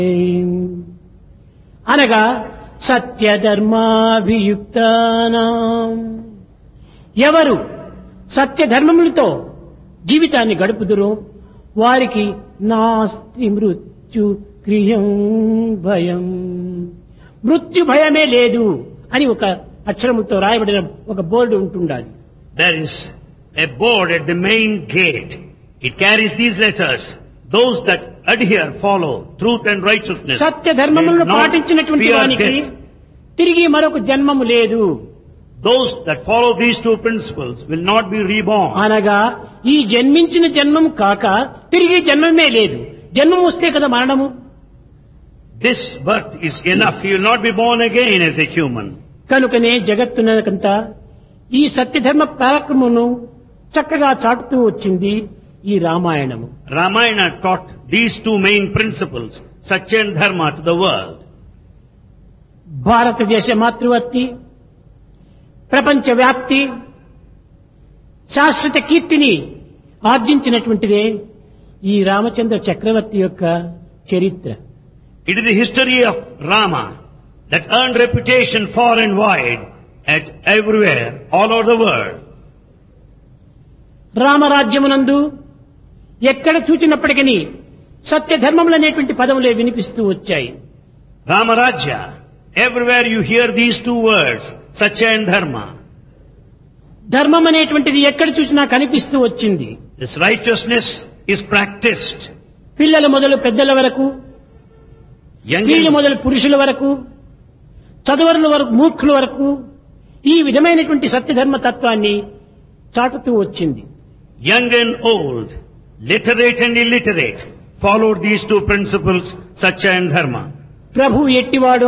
అనగా సత్యధర్మాభియుక్తానాం ఎవరు సత్యధర్మములతో జీవితాన్ని గడుపుదురో వారికి నాస్తి మృత్యు క్రియం భయం మృత్యు భయమే లేదు అని ఒక అక్షరముతో రాయబడిన ఒక బోర్డు ఉంటుండాలి There is a board at the main gate. It carries these letters. Those that adhere, follow truth and righteousness. Satya ధర్మములను will not పాటించినటువంటి fear వానికి death. తిరిగి మరొక జన్మము లేదు Those that follow these two principles will not be reborn. అనగా ఈ జన్మించిన జన్మం కాక తిరిగి జన్మమే లేదు జన్మం వస్తే కదా మరణము This birth is enough. You will not be born again as a human. కనుకనే జగత్తునకంతా ఈ సత్యధర్మ పరాక్రమమును చక్కగా చాటుతూ వచ్చింది ఈ రామాయణము Ramayana taught these two main principles, Satya and Dharma, to the world. భారతదేశ మాతృవర్తి ప్రపంచ వ్యాప్తి శాశ్వత కీర్తిని ఆర్జించినటువంటిదే ఈ రామచంద్ర చక్రవర్తి యొక్క చరిత్ర It is the history of Rama that earned reputation far and wide at everywhere, all over the world. రామరాజ్యమునందు ఎక్కడ చూచినప్పటికీ సత్యధర్మములు అనేటువంటి పదములే వినిపిస్తూ వచ్చాయి Ramarajya, everywhere you hear these two words, Satya and Dharma. ధర్మం అనేటువంటిది ఎక్కడ చూసినా కనిపిస్తూ వచ్చింది This righteousness is practiced. పిల్లల మొదలు పెద్దల వరకు Young స్త్రీలు and, మొదలు పురుషుల వరకు చదువరుల వరకు మూర్ఖుల వరకు ఈ విధమైనటువంటి సత్యధర్మ తత్వాన్ని చాటుతూ వచ్చింది young and old, literate and illiterate, followed these two principles, Satya and Dharma. ప్రభు ఎట్టివాడో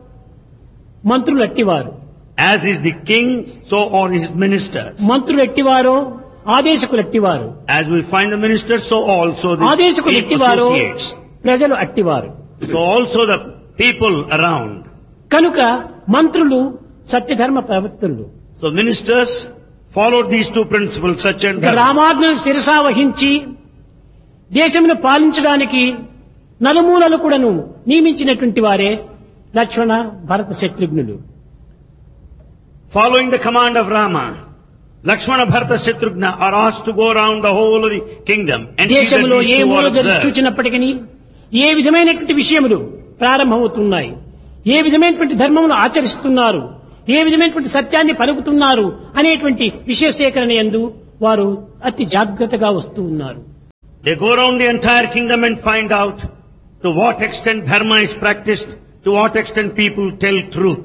మంత్రులు అట్టివారు As is the king, so are his ministers. మంత్రులు ఎట్టివారో ఆదేశకులు ఎట్టివారు As we find the ministers, so also the ఆదేశకులు chief ఎట్టివారో associates. ప్రజలు అట్టివారు So also the people around. కనుక మంత్రులు సత్యధర్మ ప్రవర్తనలు So ministers followed these two principles, Satya and Dharma. రామాజ్ఞను శిరసా వహించి దేశమును పాలించడానికి నలుమూలలు కూడాను నియమించినటువంటి వారే లక్ష్మణ భరత శత్రుఘ్నులు Following the command of Rama, Lakshmana, Bharata, Shatrugna are asked to go around the whole of the kingdom and see that దేశంలో these A two మూల are జరి- observed. చూచినప్పటికీ ఏ విధమైనటువంటి విషయములు ప్రారంభమవుతున్నాయి ఏ విధమైనటువంటి ధర్మములు ఆచరిస్తున్నారు ఏ విధమైనటువంటి సత్యాన్ని పలుకుతున్నారు అనేటువంటి విషయ సేకరణ యందు వారు అతి జాగ్రత్తగా వస్తూ ఉన్నారు They go around the entire kingdom and find out to what extent dharma is practiced, to what extent people tell truth.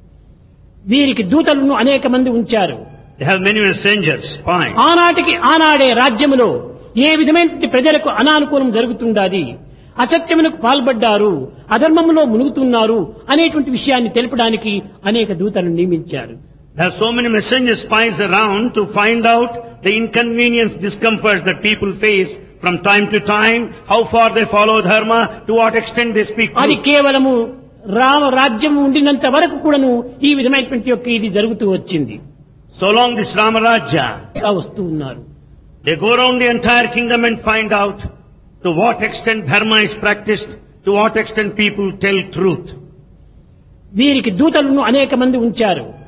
వీరికి దూతలను అనేక మంది ఉంచారు They have many messengers, fine. ఆనాటికి ఆనాడే రాజ్యములో ఏ విధమైనటువంటి ప్రజలకు అనానుకూలం జరుగుతుండాది అసత్యమునకు పాల్పడ్డారు అధర్మములో మునుగుతున్నారు అనేటువంటి విషయాన్ని తెలపడానికి అనేక దూతలను నియమించారు There are so many messenger spies around to find out the inconvenience, discomforts that people face from time to time, how far they follow dharma, to what extent they speak అది truth. కేవలము రామ రాజ్యం ఉండినంత వరకు కూడాను ఈ విధమైనటువంటి యొక్క ఇది జరుగుతూ వచ్చింది So long this Ramarajya, ఇలా వస్తూ ఉన్నారు they go around the entire kingdom and find out to what extent dharma is practiced, to what extent people tell truth. వీరికి దూతలను అనేక మంది ఉంచారు